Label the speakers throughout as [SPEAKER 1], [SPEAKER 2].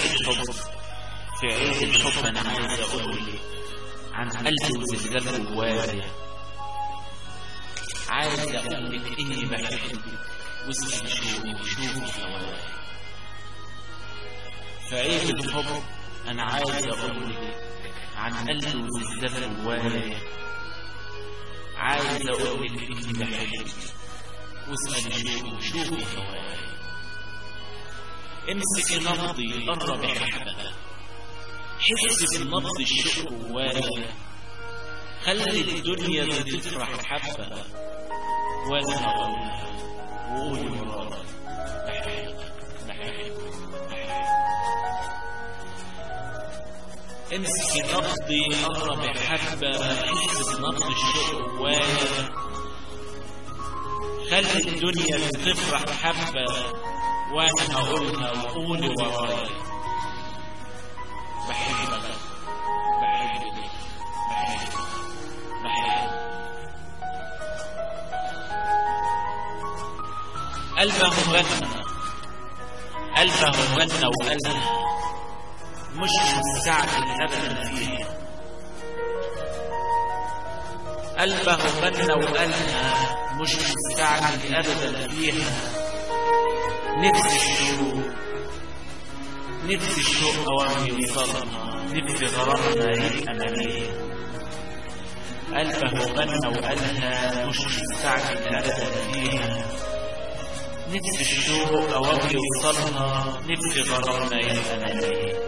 [SPEAKER 1] الحب في عيد الحب أنا عايز أقول لك عن قلبي وزلزال جوايا عايز أقول لك إني بحبك واسمي شوقي وشوفي هوايا في عيد الحب أنا عايز أقول لك عن قلبي وزلزال جوايا عايز أقول لك إني بحبك واسمي شوقي وشوفي هوايا امسك نبضي قرب حبة حس بنبض الشوق جوايا خلي الدنيا بتفرح حبة وانا هقولها وقولي ورايا بحبك بحبك بحبك امسك نبضي قرب حبة حس بنبض الشوق جوايا خلي الدنيا بتفرح حبة وانا هقولها وقولي ورايا بحبك بحبك بحبك بحبك قلبه غنى قلبه غنى وقالها مش مستعجل ابدا فيها قلبه غنى وقالها مش مستعجل ابدا فيها نفسي الشوق نفسي الشوق أوامي يوصلها نفسي غرامنا يبقى مليء قلبه غنى وقالها مش مستعجل أبدا فيها نفسي الشوق أوامي يوصلها نفسي غرامنا يبقى مليء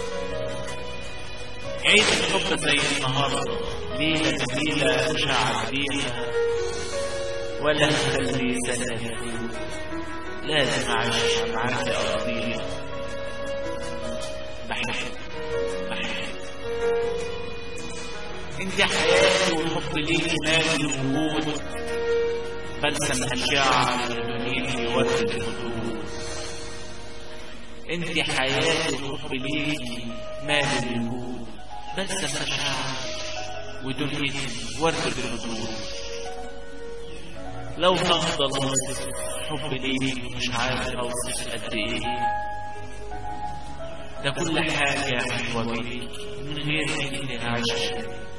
[SPEAKER 1] عيد الحب زي النهارده ليلة جميلة أشعر بيها ولا نخلي سنة يفوت لازم أعيش معاك أقضيها بحب بحب انت حياتي والحب ليكي مالي الوجود بنسى المشاعر اللي ورد الهدوء انت حياتي والحب ليكي مالي الوجود بنسى المشاعر ودنيتي ورد الهدوء لو هفضل اوصف حب ليك مش عارف اوصف قد ايه ده كل حاجة حلوة بيك من غير اني عايش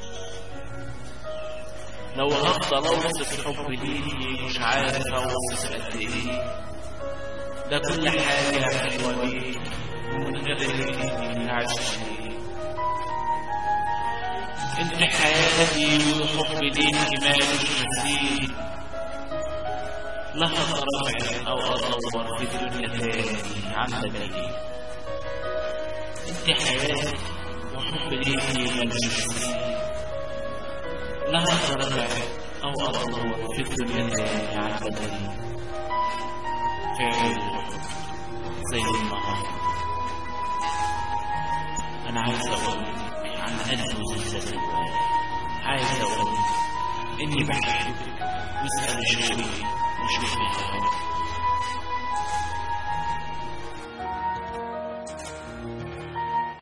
[SPEAKER 1] لو هفضل اوصف حب ليك مش عارف اوصف قد ايه ده كل حاجة حلوة بيك ومن غير اني عايش انت حياتي وحب ليك مالك مثيل لا أتراجع أو أدور في الدنيا تاني عن بدلي أنت حياتي وحب ليكي ملجوش لا أتراجع أو أدور في الدنيا تاني عن بدلي فعل زي النهار أنا عايز أقول عن قلبي وزلزال عايز أقول إني بحبك واسأل شوقي وشوفي هواك